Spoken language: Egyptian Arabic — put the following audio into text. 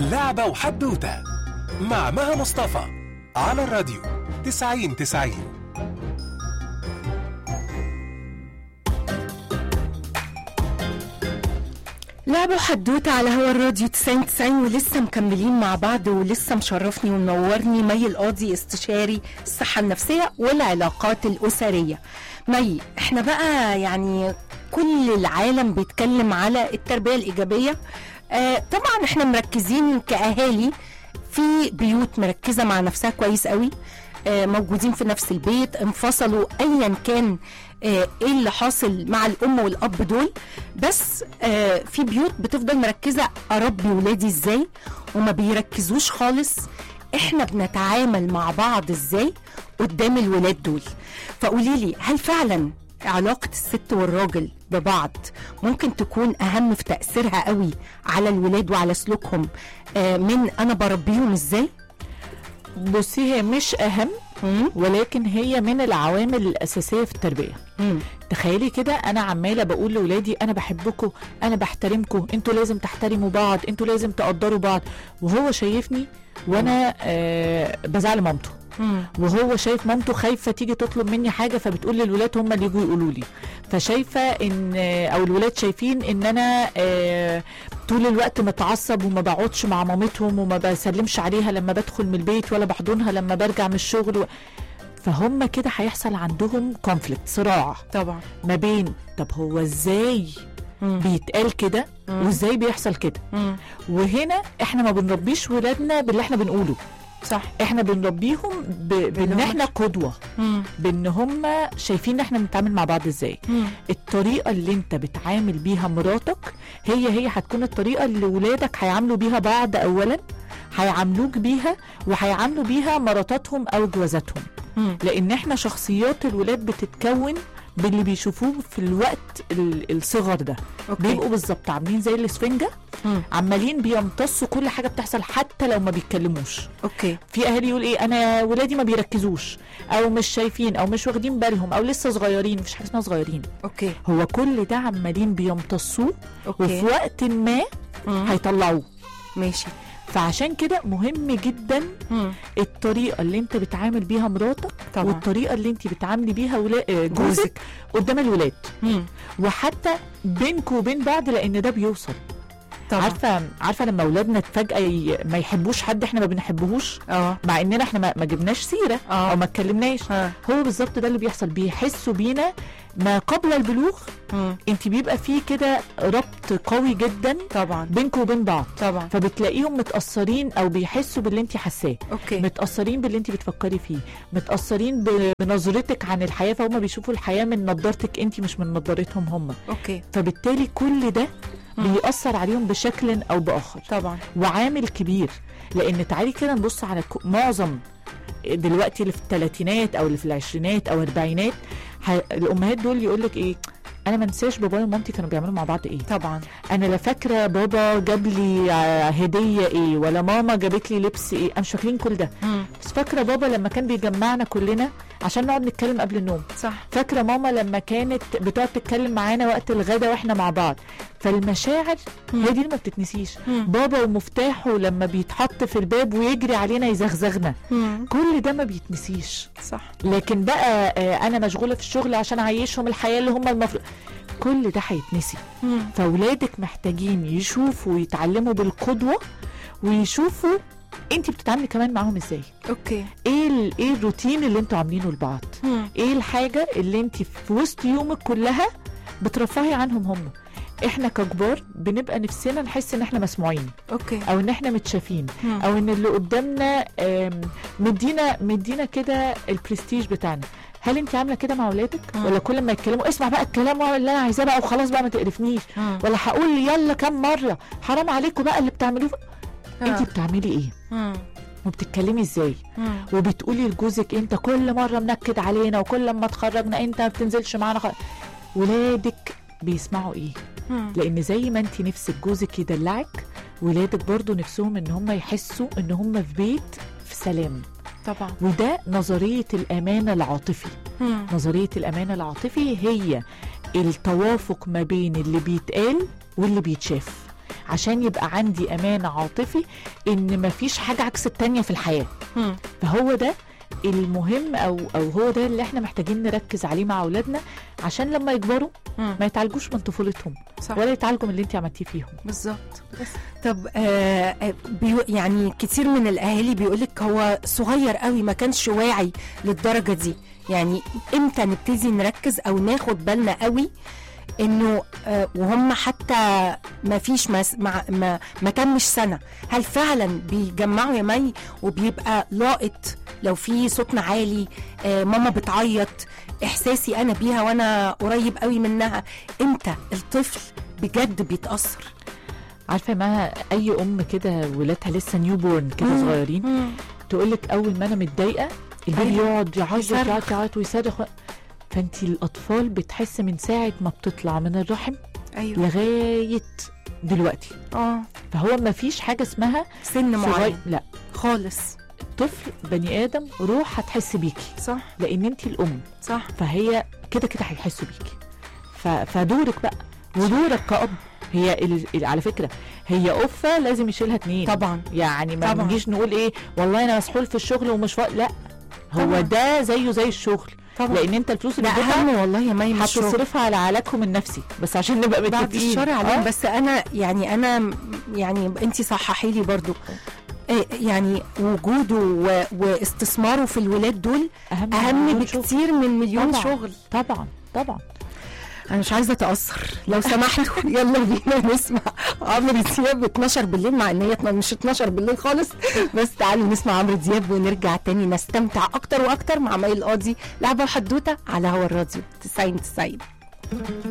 لعبة وحدوتة مع مها مصطفى على الراديو تسعين تسعين لعبة وحدوتة على هوا الراديو 90 90 ولسه مكملين مع بعض ولسه مشرفني ومنورني مي القاضي استشاري الصحة النفسية والعلاقات الأسرية مي احنا بقى يعني كل العالم بيتكلم على التربية الإيجابية آه طبعا احنا مركزين كأهالي في بيوت مركزة مع نفسها كويس قوي آه، موجودين في نفس البيت انفصلوا ايا كان آه، ايه اللي حاصل مع الام والاب دول بس آه، في بيوت بتفضل مركزه اربي ولادي ازاي وما بيركزوش خالص احنا بنتعامل مع بعض ازاي قدام الولاد دول فقولي لي هل فعلا علاقة الست والراجل ببعض ممكن تكون أهم في تأثيرها قوي على الولاد وعلى سلوكهم آه، من أنا بربيهم إزاي؟ بصي هي مش اهم مم؟ ولكن هي من العوامل الاساسيه في التربيه مم. تخيلي كده انا عماله بقول لاولادي انا بحبكم انا بحترمكم انتوا لازم تحترموا بعض انتوا لازم تقدروا بعض وهو شايفني وانا آه بزعل مامته مم. وهو شايف مامته خايفه تيجي تطلب مني حاجه فبتقول للولاد هم اللي يجوا يقولوا لي فشايفه ان او الولاد شايفين ان انا آه طول الوقت متعصب وما بقعدش مع مامتهم وما بسلمش عليها لما بدخل من البيت ولا بحضنها لما برجع من الشغل و... فهم كده هيحصل عندهم كونفليكت صراع طبعا ما بين طب هو ازاي مم. بيتقال كده مم. وازاي بيحصل كده مم. وهنا احنا ما بنربيش ولادنا باللي احنا بنقوله صح احنا بنربيهم ب... بان باللي هم احنا قدوه مم. بان هم شايفين احنا بنتعامل مع بعض ازاي مم. الطريقه اللي انت بتعامل بيها مراتك هي هي هتكون الطريقه اللي ولادك هيعاملوا بيها بعض اولا هيعاملوك بيها وهيعاملوا بيها مراتاتهم او جوازاتهم مم. لان احنا شخصيات الولاد بتتكون باللي بيشوفوه في الوقت ال- الصغر ده اوكي بيبقوا بالظبط عاملين زي الاسفنجه مم. عمالين بيمتصوا كل حاجه بتحصل حتى لو ما بيتكلموش اوكي في اهالي يقول ايه انا ولادي ما بيركزوش او مش شايفين او مش واخدين بالهم او لسه صغيرين مفيش حاجه اسمها صغيرين اوكي هو كل ده عمالين بيمتصوه وفي اوكي وقت ما مم. هيطلعوه ماشي فعشان كده مهم جدا مم. الطريقه اللي انت بتعامل بيها مراتك طبعا. والطريقه اللي انت بتعاملي بيها ولا... آه، جوزك. جوزك قدام الولاد مم. وحتى بينكم وبين بعض لان ده بيوصل طبعا عارفه عارفه لما اولادنا فجاه ي... ما يحبوش حد احنا ما بنحبهوش اه مع اننا احنا ما, ما جبناش سيره آه. او ما اتكلمناش ها هو بالظبط ده اللي بيحصل بيحسوا بينا ما قبل البلوغ مم. انت بيبقى فيه كده ربط قوي جدا طبعا بينكم وبين بعض طبعا فبتلاقيهم متاثرين او بيحسوا باللي انت حاساه اوكي متاثرين باللي انت بتفكري فيه متاثرين ب- بنظرتك عن الحياه فهم بيشوفوا الحياه من نظارتك انت مش من نظارتهم هم اوكي فبالتالي كل ده مم. بيأثر عليهم بشكل او باخر طبعا وعامل كبير لان تعالي كده نبص على ك- معظم دلوقتي اللي في الثلاثينات او اللي في العشرينات او الاربعينات ه- الامهات دول يقول لك ايه انا ما انساش بابايا ومامتي كانوا بيعملوا مع بعض ايه طبعا انا لا فاكره بابا جاب لي آه، هديه ايه ولا ماما جابت لي لبس ايه انا مش فاكرين كل ده مم. بس فاكره بابا لما كان بيجمعنا كلنا عشان نقعد نتكلم قبل النوم صح فاكره ماما لما كانت بتقعد تتكلم معانا وقت الغدا واحنا مع بعض فالمشاعر مم. هي دي اللي ما بتتنسيش مم. بابا ومفتاحه لما بيتحط في الباب ويجري علينا يزغزغنا مم. كل ده ما بيتنسيش صح لكن بقى آه، انا مشغوله في الشغل عشان اعيشهم الحياه اللي هم المفروض كل ده هيتنسي مم. فاولادك محتاجين يشوفوا ويتعلموا بالقدوه ويشوفوا انت بتتعاملي كمان معاهم ازاي اوكي ايه ال- ايه الروتين اللي انتوا عاملينه لبعض مم. ايه الحاجه اللي انت في وسط يومك كلها بترفهي عنهم هم احنا ككبار بنبقى نفسنا نحس ان احنا مسموعين اوكي او ان احنا متشافين مم. او ان اللي قدامنا آم، مدينا مدينا كده البرستيج بتاعنا هل انت عامله كده مع اولادك مم. ولا كل ما يتكلموا اسمع بقى الكلام اللي انا عايزاه بقى وخلاص بقى ما تقرفنيش مم. ولا هقول يلا كم مره حرام عليكم بقى اللي بتعملوه آه. انت بتعملي ايه مم. وبتتكلمي ازاي مم. وبتقولي لجوزك انت كل مره منكد علينا وكل ما اتخرجنا انت ما بتنزلش معانا خ... ولادك بيسمعوا ايه مم. لان زي ما انت نفسك جوزك يدلعك ولادك برضو نفسهم ان هم يحسوا ان هم في بيت في سلام طبعا وده نظريه الامان العاطفي مم. نظريه الامان العاطفي هي التوافق ما بين اللي بيتقال واللي بيتشاف عشان يبقى عندي امان عاطفي ان مفيش حاجه عكس التانية في الحياه مم. فهو ده المهم او او هو ده اللي احنا محتاجين نركز عليه مع اولادنا عشان لما يكبروا مم. ما يتعالجوش من طفولتهم صح ولا يتعالجوا من اللي انت عملتيه فيهم بالظبط طب آه آه، بيو يعني كتير من الاهالي بيقولك هو صغير قوي ما كانش واعي للدرجه دي يعني امتى نبتدي نركز او ناخد بالنا قوي انه آه وهم حتى ما فيش ما ما ما, ما تمش سنه هل فعلا بيجمعوا يا مي وبيبقى لاقط لو في صوتنا عالي آه ماما بتعيط احساسي انا بيها وانا قريب قوي منها امتى الطفل بجد بيتاثر عارفه ما اي ام كده ولادها لسه نيو بورن كده مم. صغيرين مم. تقول لك اول ما انا متضايقه البيبي أيوة. يقعد يعيط يصرخ. يعيط يعيط ويصرخ فانت الاطفال بتحس من ساعه ما بتطلع من الرحم ايوه لغايه دلوقتي اه فهو ما فيش حاجه اسمها سن صغير معين لا خالص طفل بني ادم روح هتحس بيكي صح لان انت الام صح فهي كده كده هيحسوا بيكي ف... فدورك بقى ودورك كأب هي ال... ال- على فكره هي قفه لازم يشيلها اتنين طبعا يعني ما طبعا. نجيش نقول ايه والله انا مسحول في الشغل ومش فا... لا هو طبعا. ده زيه زي الشغل طبعا لان انت الفلوس ده اللي بتدفع اهم والله يا مي مش شغل. هتصرفها على علاجهم النفسي بس عشان نبقى بعد متفقين الشر عليهم آه. بس انا يعني انا م- يعني انت صححي لي برضو إيه يعني وجوده و... واستثماره في الولاد دول اهم اهم مليون شغل. بكتير من مليون طبعا. شغل طبعا طبعا انا مش عايزه اتاثر لو سمحتوا يلا بينا نسمع عمرو دياب 12 بالليل مع ان هي مش 12 بالليل خالص بس تعالوا نسمع عمرو دياب ونرجع تاني نستمتع اكتر واكتر مع مي القاضي لعبه وحدوته على هوا الراديو 90 90